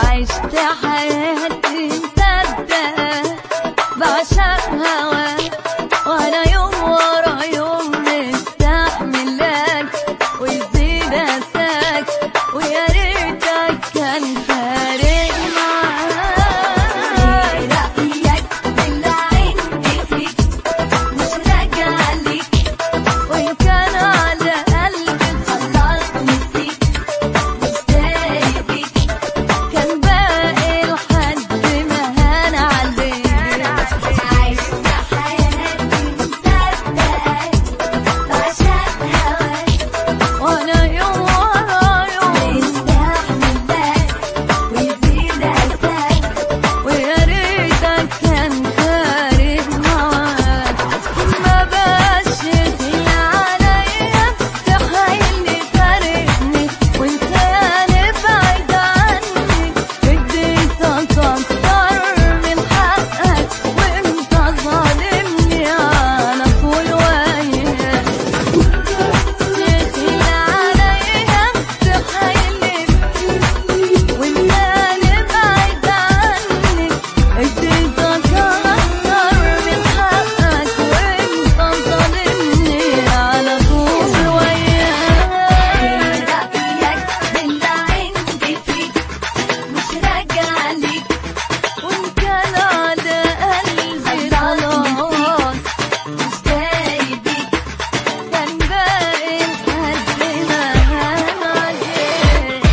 عشت حياتي مصدقة بعشق هواك وانا يوم ورا يوم مستحملك ويزيد اساك ويا ريتك كان فارق معاك رأيك بالعين فيك مش راجع ليك وإن كان على قلبي خلاص نسيت مشتاق بيك كان باقي لحد ما هان عليك عشت حياتي مصدقك بعشق هواك وأنا يوم ورا يوم مستحملك ويزيد أساك ويا ريتك كان فارق معاك ما بقاش يغلى عليا تحايلني فارقني وانت يعني بعيد عني اديتك اكتر من حقك وانت ظالمني على طول وياك يغلى عليا تحايلني وانت يعني بعيد عني اديتك اكتر من حقك وانت ظالمني على طول وياك رأيك باللي عندي فيك مش راجع ليك وان كان على قلبي خلاص مشتاق بيك كان باقي لحد ما هان عليك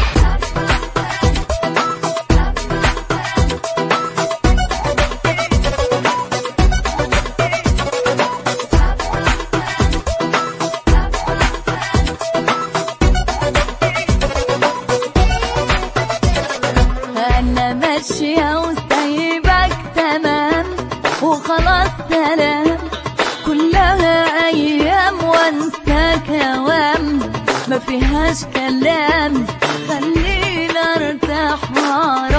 انا ماشية وسايبك تمام وخلاص سلام كلها ايام وانساك اوام ما فيهاش كلام خلينا ارتاح واعرف